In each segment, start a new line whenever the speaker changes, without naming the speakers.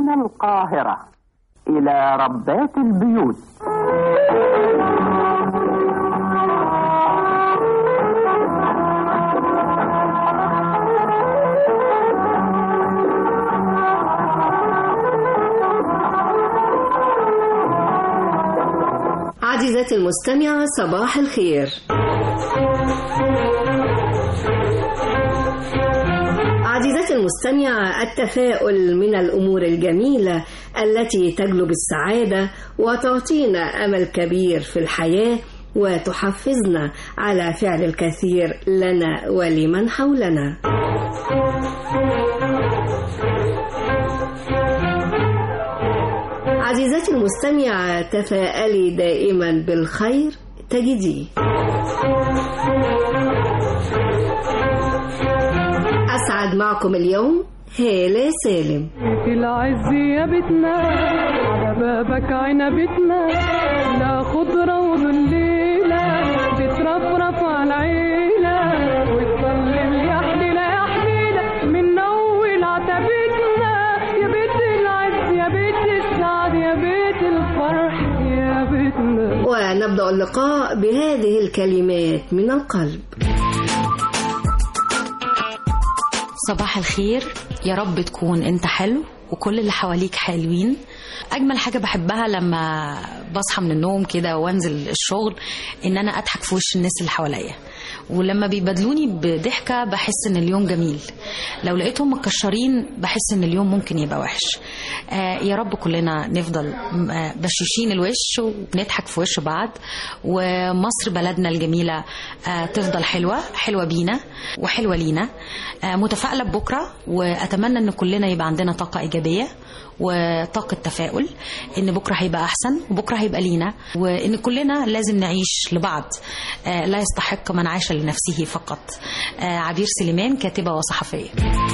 من القاهرة إلى ربات البيوت
عزيزتي المستمعة صباح الخير عزيزتي المستمعة التفاؤل من الأمور الجميلة التي تجلب السعادة وتعطينا أمل كبير في الحياة وتحفزنا على فعل الكثير لنا ولمن حولنا عزيزتي المستمعة تفائلي دائما بالخير تجديه أسعد معكم اليوم هالة سالم
في العز يا بيتنا على بابك عنبتنا لا خضرة وظليلة بترفرف على العيلة وتظلم يا حليلة يا حليلة من أول عتبتنا يا بيت العز يا بيت السعد يا بيت الفرح يا بيتنا
ونبدأ اللقاء بهذه الكلمات من القلب
صباح الخير يا رب تكون انت حلو وكل اللي حواليك حلوين اجمل حاجه بحبها لما بصحى من النوم كده وانزل الشغل ان انا اضحك في وش الناس اللي حواليا ولما بيبادلوني بضحكه بحس ان اليوم جميل لو لقيتهم مكشرين بحس ان اليوم ممكن يبقى وحش آه يا رب كلنا نفضل آه بشيشين الوش ونضحك في وش بعض ومصر بلدنا الجميله آه تفضل حلوه حلوه بينا وحلوه لينا آه متفائله ببكره واتمنى ان كلنا يبقى عندنا طاقه ايجابيه وطاقة تفاؤل إن بكرة هيبقى أحسن وبكرة هيبقى لينا وإن كلنا لازم نعيش لبعض آه لا يستحق من عاش لنفسه فقط آه عبير سليمان كاتبة وصحفية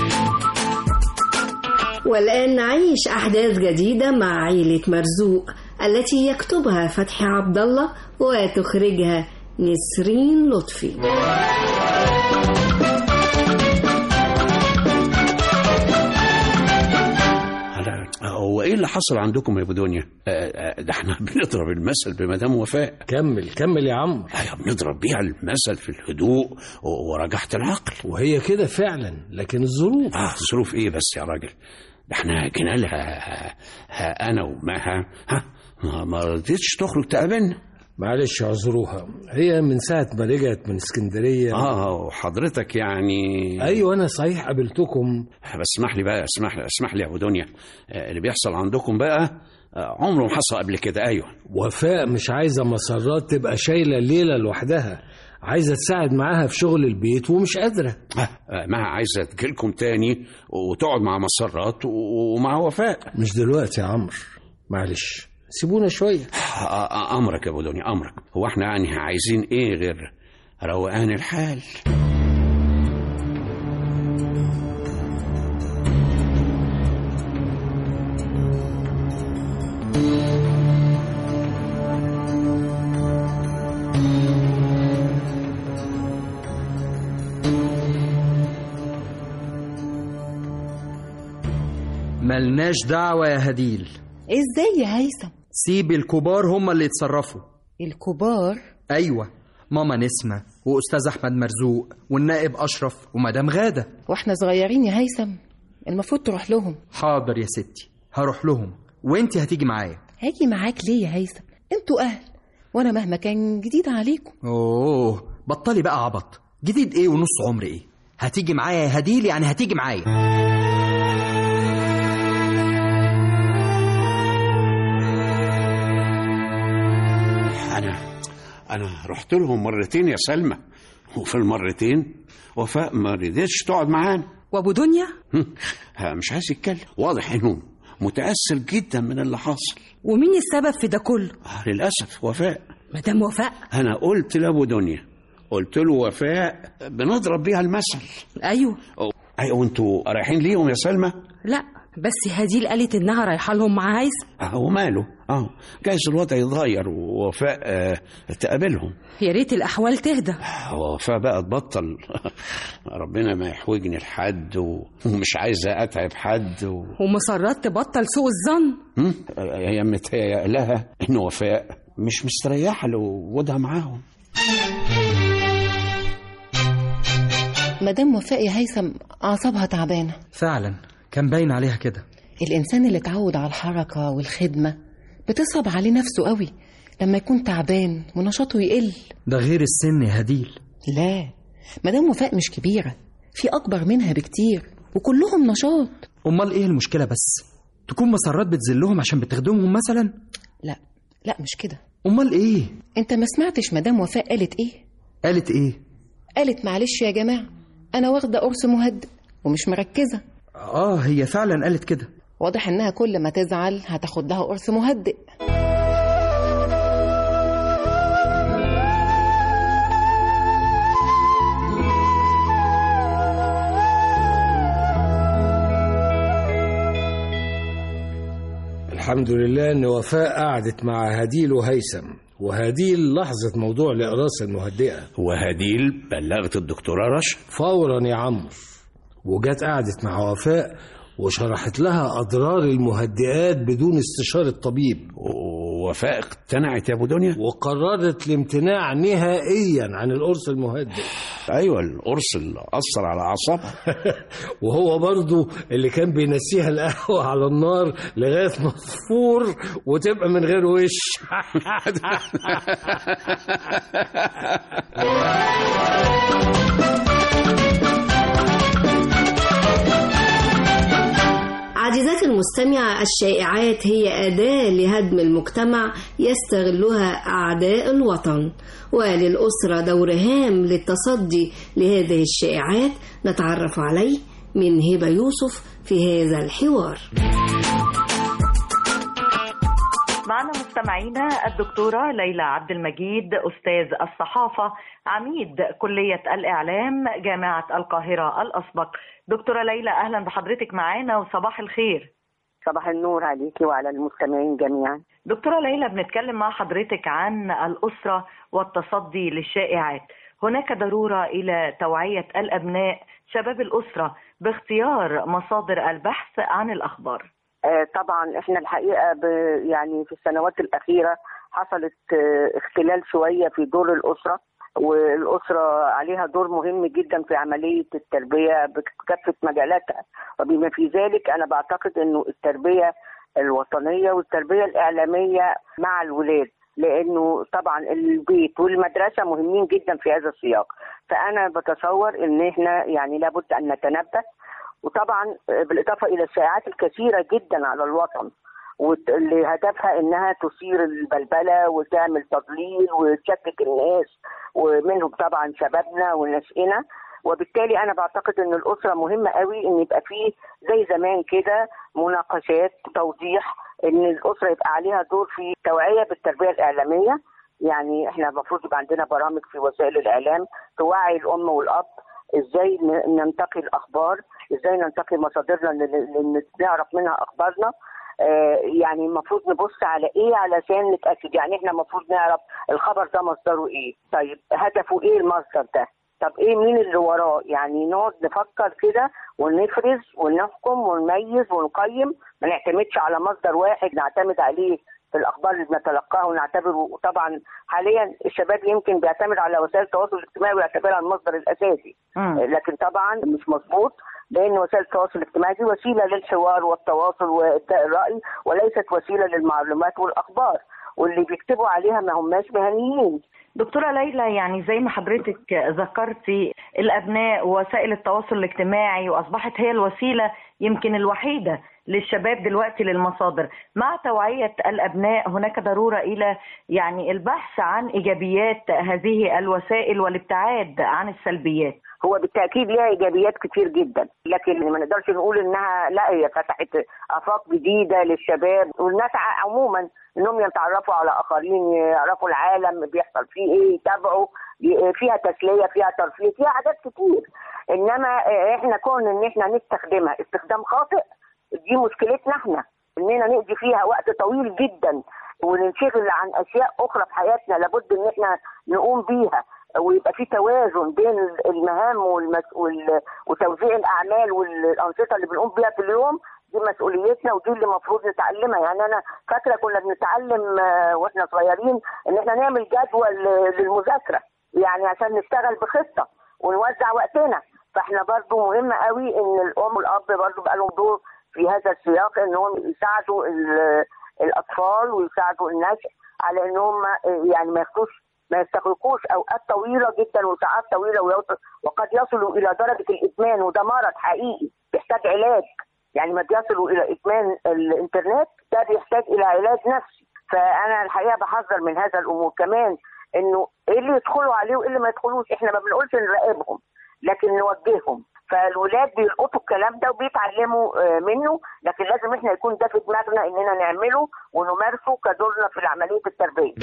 والآن نعيش أحداث جديدة مع عيلة مرزوق التي يكتبها فتحي عبد الله وتخرجها نسرين لطفي
هو ايه اللي حصل عندكم يا ابو دنيا؟ آه، آه، ده احنا بنضرب المثل بمدام وفاء
كمل كمل يا عم
ايوه بنضرب بيها المثل في الهدوء و- ورجعة العقل
وهي كده فعلا لكن الظروف
اه ظروف ايه بس يا راجل ده احنا جينا لها ها انا ومها ها ما- ما رضيتش تخرج تقابلنا
معلش اعذروها هي من ساعة ما رجعت من اسكندرية
اه وحضرتك يعني
ايوه انا صحيح قابلتكم
بس اسمح لي بقى اسمح لي اسمح لي يا ابو دنيا آه، اللي بيحصل عندكم بقى آه، عمره ما حصل قبل كده ايوه
وفاء مش عايزة مسرات تبقى شايلة الليلة لوحدها عايزة تساعد معاها في شغل البيت ومش قادرة
آه، آه، ما عايزه تجيلكم تاني وتقعد مع مسرات و- ومع وفاء
مش دلوقتي يا عمرو معلش سيبونا شوية
آه، آه، امرك يا ابو دنيا امرك هو احنا يعني عايزين ايه غير روقان الحال
ملناش دعوة يا هديل
ازاي يا هيثم
سيب الكبار هم اللي يتصرفوا
الكبار
أيوة ماما نسمة وأستاذ أحمد مرزوق والنائب أشرف ومدام غادة
واحنا صغيرين يا هيثم المفروض تروح لهم
حاضر يا ستي هروح لهم وانتي هتيجي معايا
هاجي معاك ليه يا هيثم انتوا اهل وانا مهما كان جديد عليكم
أوه بطلي بقى عبط جديد إيه ونص عمر إيه هتيجي معايا يا هديل يعني هتيجي معايا
انا انا رحت لهم مرتين يا سلمى وفي المرتين وفاء ما رضيتش تقعد معانا
وابو دنيا
هم، ها، مش عايز يتكلم واضح انه متاثر جدا من اللي حاصل
ومين السبب في ده كله
آه، للاسف وفاء
مدام وفاء
انا قلت لابو دنيا قلت له وفاء بنضرب بيها المثل
ايوه
أو- ايوه وانتوا رايحين ليهم يا سلمى
لا بس هديل قالت انها رايحه لهم مع هيثم
هو ماله اه جايز الوضع يتغير ووفاء آه تقابلهم
يا ريت الاحوال تهدى
وفاء بقى تبطل ربنا ما يحوجني لحد و- ومش عايزه اتعب حد و...
ومسرات تبطل سوء الظن
هم؟ هي متهيأ لها ان وفاء مش مستريحه لوجودها معاهم
مدام وفاء يا هيثم أعصابها تعبانة
فعلا كان باين عليها كده
الإنسان اللي اتعود على الحركة والخدمة بتصعب عليه نفسه قوي لما يكون تعبان ونشاطه يقل
ده غير السن يا هديل
لا مدام وفاء مش كبيرة في أكبر منها بكتير وكلهم نشاط
امال ايه المشكله بس تكون مسرات بتذلهم عشان بتخدمهم مثلا
لا لا مش كده
امال ايه
انت ما سمعتش مدام وفاء قالت ايه
قالت ايه
قالت معلش يا جماعة أنا واخدة قرص مهدئ ومش مركزة
اه هي فعلا قالت كده
واضح إنها كل ما تزعل هتاخد لها قرص مهدئ
الحمد لله ان وفاء قعدت مع هديل وهيثم وهديل لاحظت موضوع الإقراص المهدئة
وهديل بلغت الدكتوره رشا
فورا يا عمرو وجت قعدت مع وفاء وشرحت لها أضرار المهدئات بدون استشارة طبيب
ووفاء اقتنعت يا ابو دنيا
وقررت الامتناع نهائيا عن القرص المهدئ
ايوه القرص اللي اثر على اعصابها
وهو برضو اللي كان بينسيها القهوة على النار لغاية ما تفور وتبقى من غير وش
عزيزاتي المستمعة الشائعات هي أداة لهدم المجتمع يستغلها أعداء الوطن وللأسرة دور هام للتصدي لهذه الشائعات نتعرف عليه من هبة يوسف في هذا الحوار
معنا مستمعينا الدكتورة ليلى عبد المجيد أستاذ الصحافة عميد كلية الإعلام جامعة القاهرة الأسبق دكتورة ليلى أهلا بحضرتك معانا وصباح الخير
صباح النور عليكي وعلى المستمعين جميعا
دكتورة ليلى بنتكلم مع حضرتك عن الأسرة والتصدي للشائعات هناك ضرورة إلى توعية الأبناء شباب الأسرة باختيار مصادر البحث عن الأخبار
آه، طبعا احنا الحقيقه ب يعني في السنوات الاخيره حصلت آه، اختلال شويه في دور الاسره والاسره عليها دور مهم جدا في عمليه التربيه بكافه مجالاتها وبما في ذلك انا بعتقد انه التربيه الوطنيه والتربيه الاعلاميه مع الولاد لانه طبعا البيت والمدرسه مهمين جدا في هذا السياق فانا بتصور ان احنا يعني لابد ان نتنبه وطبعا بالاضافه الى الشائعات الكثيره جدا على الوطن واللي هدفها انها تثير البلبله وتعمل تضليل وتشكك الناس ومنهم طبعا شبابنا ونشئنا وبالتالي انا بعتقد ان الاسره مهمه قوي ان يبقى فيه زي زمان كده مناقشات توضيح ان الاسره يبقى عليها دور في توعيه بالتربيه الاعلاميه يعني احنا المفروض يبقى عندنا برامج في وسائل الاعلام توعي الام والاب ازاي ن- ننتقي الاخبار ازاي ننتقي مصادرنا اللي اللي نعرف منها اخبارنا آه، يعني المفروض نبص على ايه علشان نتاكد يعني احنا المفروض نعرف الخبر ده مصدره ايه طيب هدفه ايه المصدر ده طب ايه مين اللي وراه يعني نقعد نفكر كده ونفرز ونحكم ونميز ونقيم ما نعتمدش على مصدر واحد نعتمد عليه في الاخبار اللي بنتلقاها ونعتبره طبعا حاليا الشباب يمكن بيعتمد على وسائل التواصل الاجتماعي ويعتبرها المصدر الاساسي لكن طبعا مش مظبوط لان وسائل التواصل الاجتماعي دي وسيله للحوار والتواصل وابداء الراي وليست وسيله للمعلومات والاخبار واللي بيكتبوا عليها ما هماش مهنيين
دكتورة ليلى يعني زي ما حضرتك ذكرتي الأبناء ووسائل التواصل الاجتماعي وأصبحت هي الوسيلة يمكن الوحيدة للشباب دلوقتي للمصادر مع توعية الأبناء هناك ضرورة إلى يعني البحث عن إيجابيات هذه الوسائل والابتعاد عن السلبيات
هو بالتاكيد ليها ايجابيات كتير جدا لكن ما نقدرش نقول انها لا هي فتحت افاق جديده للشباب والناس ع- عموما انهم يتعرفوا على اخرين يعرفوا العالم بيحصل فيه ايه يتابعوا ي- فيها تسليه فيها ترفيه فيها حاجات كتير انما احنا كون ان احنا نستخدمها استخدام خاطئ دي مشكلتنا احنا اننا نقضي فيها وقت طويل جدا وننشغل عن اشياء اخرى في حياتنا لابد ان احنا نقوم بيها ويبقى في توازن بين المهام والمس... وال... وتوزيع الاعمال والانشطه اللي بنقوم بيها في اليوم دي مسؤوليتنا ودي اللي المفروض نتعلمها يعني انا فاكره كنا بنتعلم آه، واحنا صغيرين ان احنا نعمل جدول آه، للمذاكره يعني عشان نشتغل بخطه ونوزع وقتنا فاحنا برضو مهم قوي ان الام والاب برضو بقى لهم دور في هذا السياق انهم يساعدوا ال- الاطفال ويساعدوا النشء على ان هم يعني ما ياخدوش ما يستغرقوش اوقات طويله جدا وساعات طويله ويوصل وقد يصلوا الى درجه الادمان وده مرض حقيقي بيحتاج علاج يعني ما بيصلوا الى ادمان الانترنت ده بيحتاج الى علاج نفسي فانا الحقيقه بحذر من هذا الامور كمان انه ايه اللي يدخلوا عليه وايه اللي ما يدخلوش احنا ما بنقولش نراقبهم لكن نوجههم فالولاد بيلقطوا الكلام ده وبيتعلموا آه، منه لكن لازم احنا يكون ده في دماغنا اننا نعمله ونمارسه كدورنا في عمليه التربيه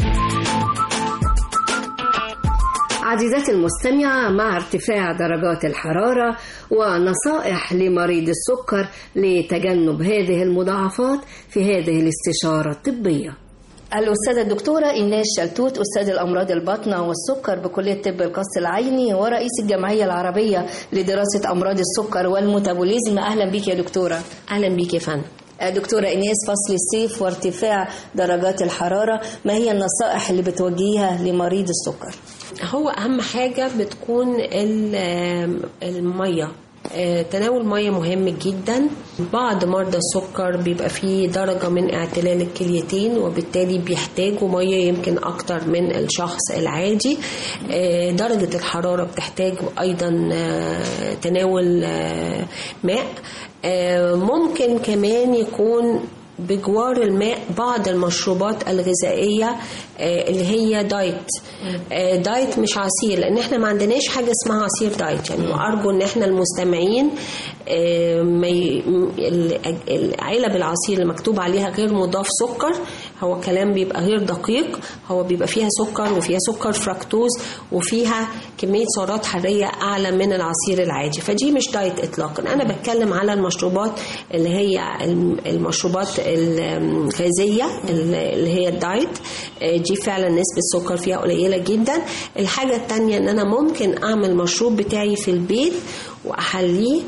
عزيزتي المستمعة مع ارتفاع درجات الحرارة ونصائح لمريض السكر لتجنب هذه المضاعفات في هذه الاستشارة الطبية الأستاذة الدكتورة إيناس شلتوت أستاذ الأمراض الباطنة والسكر بكلية طب القص العيني ورئيس الجمعية العربية لدراسة أمراض السكر والميتابوليزم أهلا بك يا دكتورة
اهلا بيك يا فندم
دكتورة إيناس فصل الصيف وارتفاع درجات الحرارة ما هي النصائح اللي بتوجهيها لمريض السكر؟
هو اهم حاجه بتكون ال- الميه آه، تناول ميه مهم جدا بعض مرضى السكر بيبقى فيه درجة من اعتلال الكليتين وبالتالي بيحتاجوا مية يمكن أكتر من الشخص العادي آه، درجة الحرارة بتحتاج أيضا آه، تناول آه، ماء آه، ممكن كمان يكون بجوار الماء بعض المشروبات الغذائية آه، اللي هي دايت آه، دايت مش عصير لان احنا ما عندناش حاجه اسمها عصير دايت يعني وارجو ان احنا المستمعين آه، ما ي- م- ال- العلب العصير اللي مكتوب عليها غير مضاف سكر هو كلام بيبقى غير دقيق هو بيبقى فيها سكر وفيها سكر فركتوز وفيها كميه سعرات حراريه اعلى من العصير العادي فدي مش دايت اطلاقا انا بتكلم على المشروبات اللي هي الم- المشروبات الغازيه اللي هي الدايت آه، دي فعلا نسبه السكر فيها قليله جدا الحاجه التانية ان انا ممكن اعمل مشروب بتاعي في البيت واحليه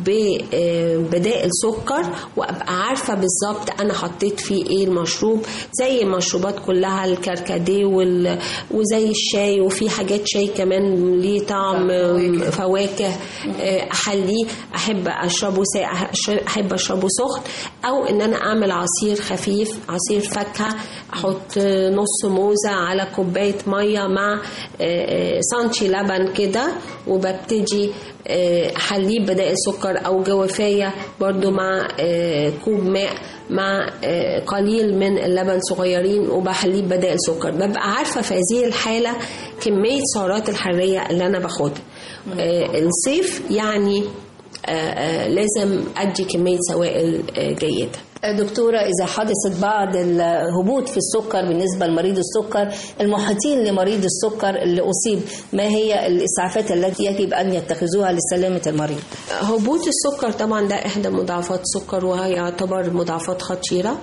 ببدائل سكر وابقى عارفه بالظبط انا حطيت فيه ايه المشروب زي المشروبات كلها الكركديه وال... وزي الشاي وفي حاجات شاي كمان ليه طعم فواكه آه، احليه احب اشربه ساقع احب اشربه سخن او ان انا اعمل عصير خفيف عصير فاكهه احط نص موزه على كوبايه ميه مع آه، آه، سانتي لبن كده وببتدي آه، احليه بدائل سكر او جوافيه برضو مع آه، كوب ماء مع آه، قليل من اللبن صغيرين وبحليه بدائل سكر ببقى عارفه في هذه الحاله كميه السعرات الحراريه اللي انا باخدها آه، الصيف يعني آه، آه، لازم ادي كميه سوائل آه، جيده
دكتورة إذا حدثت بعض الهبوط في السكر بالنسبة لمريض السكر المحيطين لمريض السكر اللي أصيب ما هي الإسعافات التي يجب أن يتخذوها لسلامة المريض؟
هبوط السكر طبعا ده احدى مضاعفات السكر وهي يعتبر مضاعفات خطيره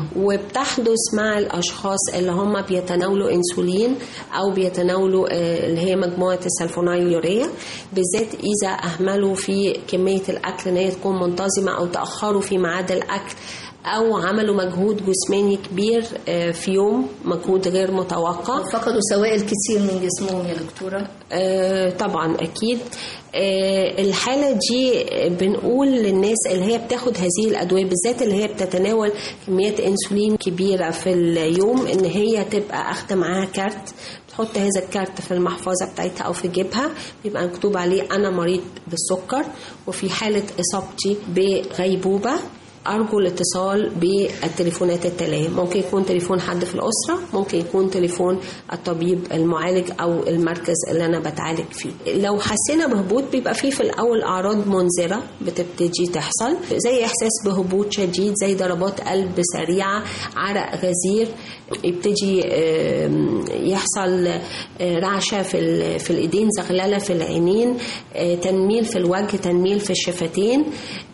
وبتحدث مع الاشخاص اللي هم بيتناولوا انسولين او بيتناولوا آه، اللي هي مجموعه السلفونيل يوريا بالذات اذا اهملوا في كميه الاكل ان هي تكون منتظمه او تاخروا في ميعاد الاكل او عملوا مجهود جسماني كبير آه، في يوم مجهود غير متوقع
فقدوا سوائل كتير من جسمهم يا دكتورة
آه، طبعا اكيد آه، الحالة دي بنقول للناس اللي هي بتاخد هذه الأدوية بالذات اللي هي بتتناول كميات أنسولين كبيرة في اليوم إن هي تبقى أخدة معاها كارت تحط هذا الكارت في المحفظة بتاعتها أو في جيبها بيبقى مكتوب عليه أنا مريض بالسكر وفي حالة إصابتي بغيبوبة أرجو الاتصال بالتليفونات التالية ممكن يكون تليفون حد في الأسرة ممكن يكون تليفون الطبيب المعالج أو المركز اللي أنا بتعالج فيه لو حسينا بهبوط بيبقى فيه في الأول أعراض منذرة بتبتدي تحصل زي إحساس بهبوط شديد زي ضربات قلب سريعة عرق غزير يبتدي آم، يحصل آه، رعشة في ال- في الإيدين زغللة في العينين آه، تنميل في الوجه تنميل في الشفتين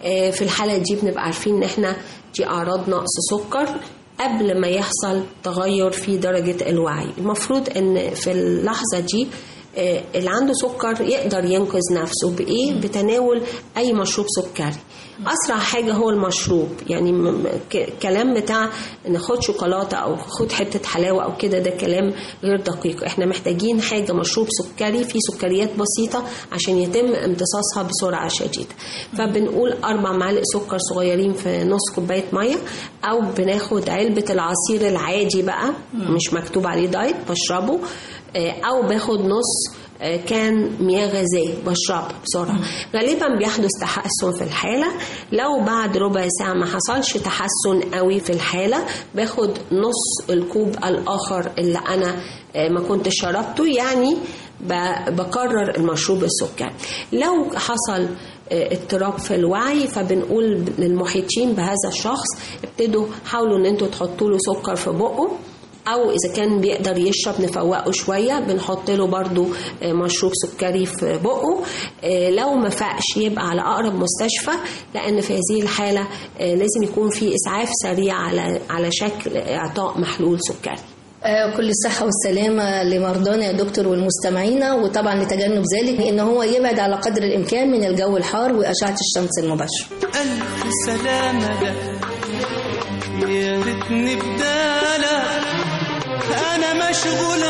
آه، في الحالة دي بنبقى عارفين ان احنا دي اعراض نقص سكر قبل ما يحصل تغير في درجة الوعي المفروض ان في اللحظة دي آه، اللي عنده سكر يقدر ينقذ نفسه بإيه؟ بتناول أي مشروب سكري أسرع حاجة هو المشروب يعني م- م- ك- كلام بتاع إن خد شوكولاتة أو خد حتة حلاوة أو كده ده كلام غير دقيق إحنا محتاجين حاجة مشروب سكري فيه سكريات بسيطة عشان يتم امتصاصها بسرعة شديدة فبنقول أربع معالق سكر صغيرين في نص كوباية مية أو بناخد علبة العصير العادي بقى مش مكتوب عليه دايت بشربه آه، او باخد نص آه، كان مياه غازية بشربها بسرعة غالبا بيحدث تحسن في الحالة لو بعد ربع ساعة ما حصلش تحسن قوي في الحالة باخد نص الكوب الآخر اللي أنا آه، ما كنت شربته يعني ب- بكرر المشروب السكري لو حصل آه، اضطراب في الوعي فبنقول للمحيطين بهذا الشخص ابتدوا حاولوا ان انتوا تحطوا له سكر في بقه او اذا كان بيقدر يشرب نفوقه شويه بنحط له برضو آه، مشروب سكري في بقه آه، لو ما فاقش يبقى على اقرب مستشفى لان في هذه الحاله آه، لازم يكون في اسعاف سريع على على شكل اعطاء محلول سكري
آه، كل الصحة والسلامة لمرضانا يا دكتور والمستمعين وطبعا لتجنب ذلك ان هو يبعد على قدر الامكان من الجو الحار واشعة الشمس المباشرة
ألف سلامة لك يا ريتني بدالك أنا مشغول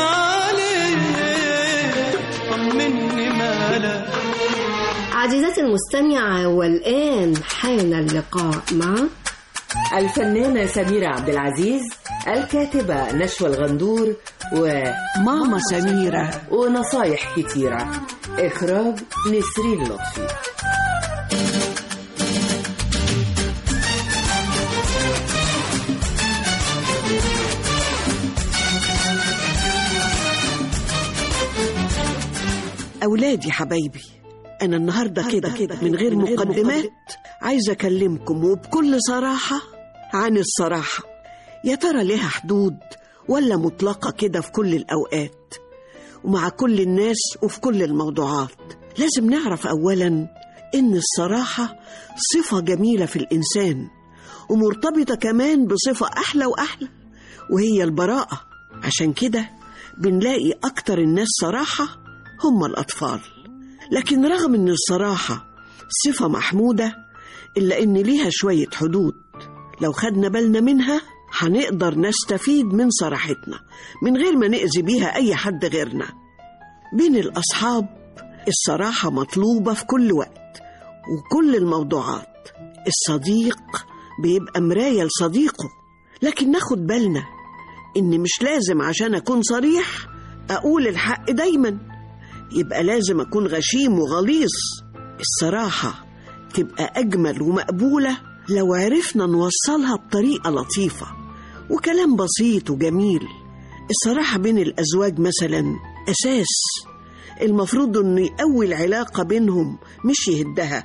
عليك طمني مالك
عزيزاتي المستمعة والآن حان اللقاء مع
الفنانة سميرة عبد العزيز الكاتبة نشوى الغندور وماما سميرة ونصايح كتيرة إخراج نسرين لطفي
أولادي حبايبي أنا النهاردة كده من غير مقدمات عايزة أكلمكم وبكل صراحة عن الصراحة يا ترى ليها حدود ولا مطلقة كده في كل الأوقات ومع كل الناس وفي كل الموضوعات لازم نعرف أولا إن الصراحة صفة جميلة في الإنسان ومرتبطة كمان بصفة أحلى وأحلى وهي البراءة عشان كده بنلاقي أكتر الناس صراحة هم الأطفال لكن رغم إن الصراحة صفة محمودة إلا إن ليها شوية حدود لو خدنا بالنا منها هنقدر نستفيد من صراحتنا من غير ما نأذي بيها أي حد غيرنا بين الأصحاب الصراحة مطلوبة في كل وقت وكل الموضوعات الصديق بيبقى مراية لصديقه لكن ناخد بالنا إن مش لازم عشان أكون صريح أقول الحق دايما يبقى لازم أكون غشيم وغليظ الصراحة تبقى أجمل ومقبولة لو عرفنا نوصلها بطريقة لطيفة وكلام بسيط وجميل الصراحة بين الأزواج مثلا أساس المفروض إنه يقوي العلاقة بينهم مش يهدها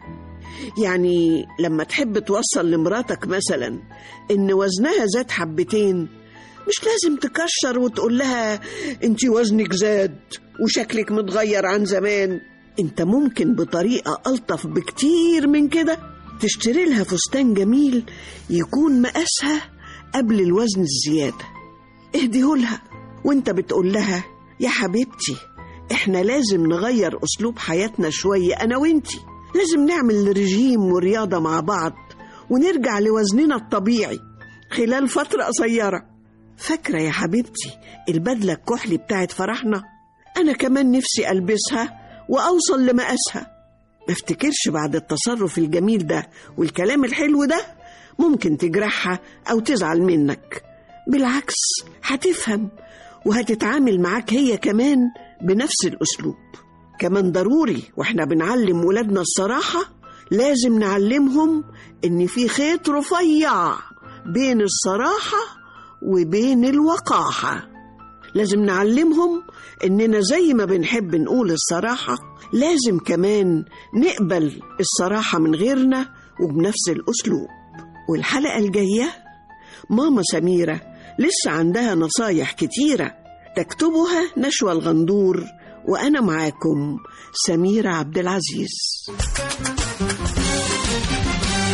يعني لما تحب توصل لمراتك مثلا إن وزنها زاد حبتين مش لازم تكشر وتقول لها انت وزنك زاد وشكلك متغير عن زمان انت ممكن بطريقة ألطف بكتير من كده تشتري لها فستان جميل يكون مقاسها قبل الوزن الزيادة اهديهولها وانت بتقول لها يا حبيبتي احنا لازم نغير أسلوب حياتنا شوية أنا وانتي لازم نعمل رجيم ورياضة مع بعض ونرجع لوزننا الطبيعي خلال فترة قصيرة فاكرة يا حبيبتي البدلة الكحلي بتاعت فرحنا أنا كمان نفسي ألبسها وأوصل لمقاسها ما افتكرش بعد التصرف الجميل ده والكلام الحلو ده ممكن تجرحها أو تزعل منك بالعكس هتفهم وهتتعامل معاك هي كمان بنفس الأسلوب كمان ضروري واحنا بنعلم ولادنا الصراحة لازم نعلمهم إن في خيط رفيع بين الصراحة وبين الوقاحة لازم نعلمهم إننا زي ما بنحب نقول الصراحة لازم كمان نقبل الصراحة من غيرنا وبنفس الأسلوب والحلقة الجاية ماما سميرة لسه عندها نصايح كتيرة تكتبها نشوى الغندور وأنا معاكم سميرة عبد العزيز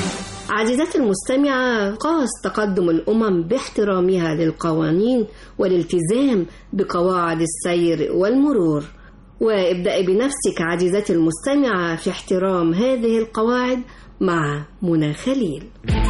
عزيزتي المستمعة قاس تقدم الأمم باحترامها للقوانين والالتزام بقواعد السير والمرور وابدأي بنفسك عزيزتي المستمعة في احترام هذه القواعد مع منى خليل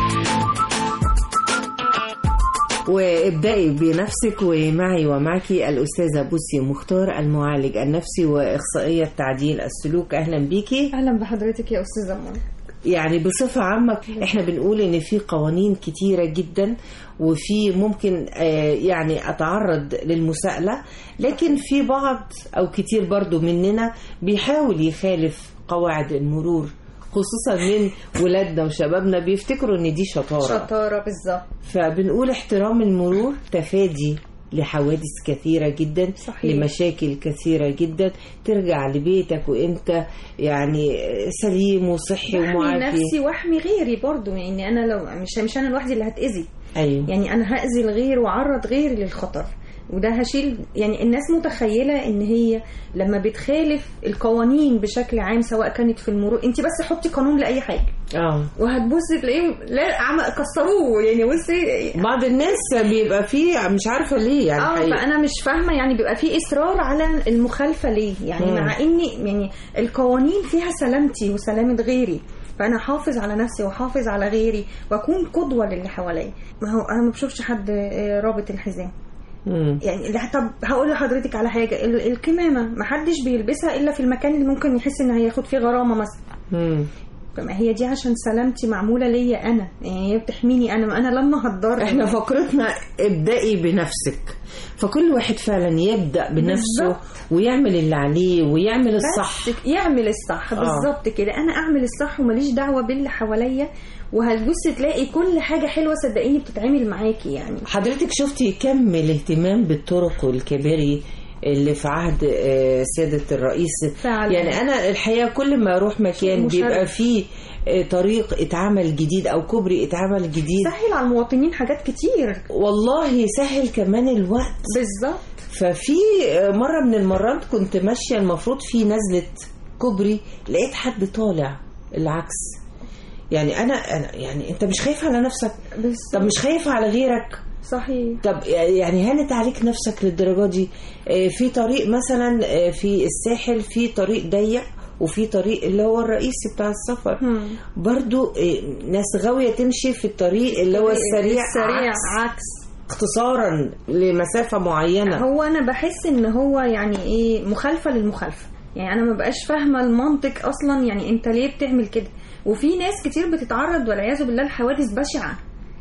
وابدأي بنفسك ومعي ومعك الأستاذة بوسي مختار المعالج النفسي وإخصائية تعديل السلوك أهلا بيكي
اهلا بحضرتك يا استاذه منى
يعني بصفة عامة احنا بنقول ان في قوانين كتيرة جدا وفي ممكن آه، يعني اتعرض للمساءلة لكن في بعض او كتير برضو مننا بيحاول يخالف قواعد المرور خصوصا من ولادنا وشبابنا بيفتكروا ان دي شطارة
شطاره بالظبط
فبنقول احترام المرور تفادي لحوادث كثيرة جدا
صحيح.
لمشاكل كثيرة جدا ترجع لبيتك وانت يعني سليم وصحي
واحمي
ومعافي
نفسي واحمي غيري برضو يعني انا لو مش مش انا لوحدي اللي هتاذي
ايوه
يعني انا هاذي الغير واعرض غيري للخطر وده هشيل يعني الناس متخيله ان هي لما بتخالف القوانين بشكل عام سواء كانت في المرور انت بس حطي قانون لاي حاجه
اه
وهتبصي تلاقيهم لا عم كسروه يعني بصي
بعض الناس بيبقى فيه مش عارفة ليه يعني
اه
حقيقي.
فانا مش فاهمه يعني بيبقى في اصرار على المخالفه ليه يعني
مم.
مع اني يعني القوانين فيها سلامتي وسلامه غيري فانا حافظ على نفسي وحافظ على غيري واكون قدوه للي حواليا ما هو انا ما بشوفش حد آه، رابط الحزام
مم.
يعني لا طب هقول لحضرتك على حاجه ال- الكمامه ما حدش بيلبسها الا في المكان اللي ممكن يحس ان هياخد فيه غرامه مثلا
مم.
ما هي دي عشان سلامتي معموله ليا انا يعني هي بتحميني انا ما انا لما هتضر
احنا فقرتنا ابدأي بنفسك فكل واحد فعلا يبدأ بنفسه
بالظبط.
ويعمل اللي عليه ويعمل الصح
بس يعمل الصح
آه.
بالظبط كده انا اعمل الصح وماليش دعوه باللي حواليا وهتبصي تلاقي كل حاجه حلوه صدقيني بتتعمل معاكي يعني
حضرتك شفتي كم الاهتمام بالطرق والكباري اللي في عهد آه، سيادة الرئيس
فعلا.
يعني أنا الحقيقة كل ما أروح مكان
مشرف.
بيبقى فيه آه، طريق اتعمل جديد أو كوبري اتعمل جديد
سهل على المواطنين حاجات كتير
والله سهل كمان الوقت
بالظبط
ففي آه، مرة من المرات كنت ماشية المفروض في نزلة كوبري لقيت حد طالع العكس يعني أنا أنا يعني أنت مش خايف على نفسك طب مش خايف على غيرك
صحيح
طب يعني هانت عليك نفسك للدرجة دي آه، في طريق مثلا آه، في الساحل في طريق ضيق وفي طريق اللي هو الرئيسي بتاع السفر برضو آه، ناس غاوية تمشي في الطريق اللي هو السريع
السريع
عكس
عكس
اختصارا لمسافة معينة
هو انا بحس ان هو يعني ايه مخالفه للمخالفه يعني انا ما بقاش فاهمه المنطق اصلا يعني انت ليه بتعمل كده وفي ناس كتير بتتعرض والعياذ بالله لحوادث بشعه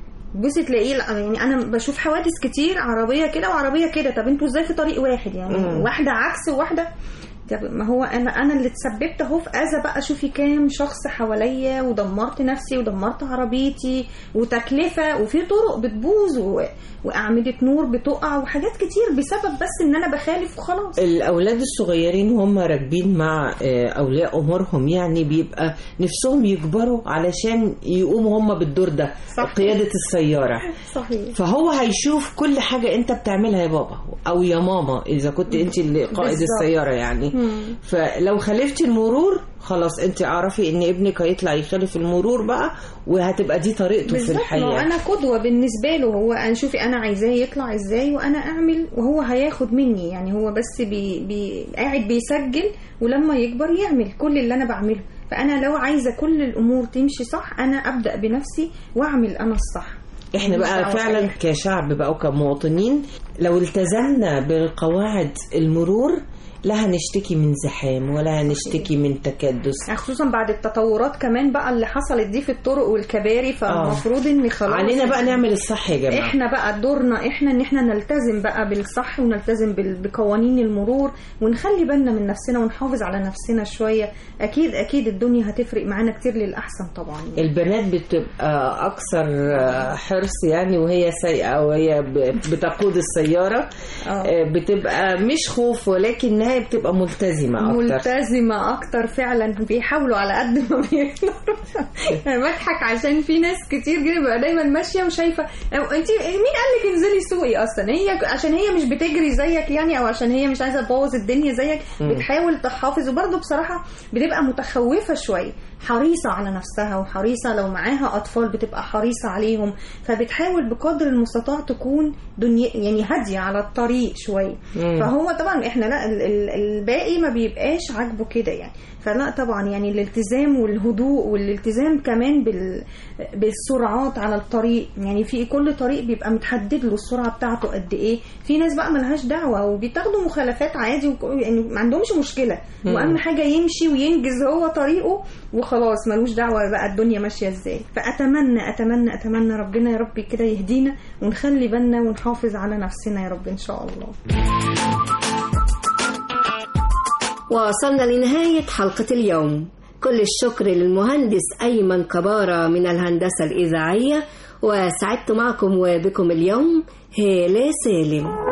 بصي تلاقيه لا، يعني انا بشوف حوادث كتير عربيه كده وعربيه كده طب انتوا ازاي في طريق واحد يعني
مم.
واحده عكس وواحده طب ما هو انا انا اللي اتسببت اهو في اذى بقى شوفي كام شخص حواليا ودمرت نفسي ودمرت عربيتي وتكلفه وفي طرق بتبوظ و... واعمده نور بتقع وحاجات كتير بسبب بس ان انا بخالف وخلاص
الأولاد الصغيرين وهم راكبين مع آه، أولياء أمورهم يعني بيبقى نفسهم يكبروا علشان يقوموا هم بالدور ده
صح.
قيادة السيارة
صحيح
فهو هيشوف كل حاجة انت بتعملها يا بابا او يا ماما اذا كنت انت اللي قائد
بالظبط.
السيارة يعني
مم.
فلو خالفتي المرور خلاص انت اعرفي ان ابنك هيطلع يخالف المرور بقى وهتبقى دي طريقته في
بالظبط ما هو
الحياة
انا قدوه بالنسبه له هو انا شوفي انا عايزاه يطلع ازاي وانا اعمل وهو هياخد مني يعني هو بس بي بي قاعد بيسجل ولما يكبر يعمل كل اللي انا بعمله فانا لو عايزه كل الامور تمشي صح انا ابدا بنفسي واعمل انا الصح
احنا
ماليش
بقى
دعوة
فعلا
بأي
كشعب بقى وكمواطنين لو التزمنا بالقواعد المرور لا هنشتكي من زحام ولا هنشتكي من تكدس
خصوصا بعد التطورات كمان بقى اللي حصلت دي في الطرق والكباري فالمفروض ان خلاص
علينا بقى نعمل الصح يا جماعة
احنا بقى دورنا احنا ان احنا نلتزم بقى بالصح ونلتزم بال- بقوانين المرور ونخلي بالنا من نفسنا ونحافظ على نفسنا شويه اكيد اكيد الدنيا هتفرق معانا كتير للاحسن طبعا
البنات بتبقى اكثر حرص يعني وهي سايقه وهي ب- بتقود السياره آه، بتبقى مش خوف ولكنها وهي بتبقى ملتزمه اكتر
ملتزمة أكتر فعلا بيحاولوا على قد ما بيقدروا أنا بضحك عشان في ناس كتير جدا بقى دايما ماشية وشايفة أو أنت مين قال لك انزلي سوقي أصلا هي عشان هي مش بتجري زيك يعني أو عشان هي مش عايزة تبوظ الدنيا زيك
مم.
بتحاول تحافظ وبرضه بصراحة بتبقى متخوفة شوية حريصة على نفسها وحريصة لو معاها أطفال بتبقى حريصة عليهم فبتحاول بقدر المستطاع تكون دنيا يعني هادية على الطريق شوية
مم.
فهو طبعا احنا لا ال- ال- الباقي ما بيبقاش عاجبه كده يعني فلا طبعا يعني الالتزام والهدوء والالتزام كمان بال بالسرعات على الطريق يعني في كل طريق بيبقى متحدد له السرعه بتاعته قد ايه في ناس بقى ملهاش دعوه وبيتاخدوا مخالفات عادي وك- يعني ما عندهمش مشكله
مم.
واهم حاجه يمشي وينجز هو طريقه وخلاص ملوش دعوه بقى الدنيا ماشيه ازاي فاتمنى اتمنى اتمنى ربنا يا رب كده يهدينا ونخلي بالنا ونحافظ على نفسنا يا رب ان شاء الله
وصلنا لنهاية حلقة اليوم كل الشكر للمهندس أيمن كبارة من الهندسة الإذاعية وسعدت معكم وبكم اليوم هالة سالم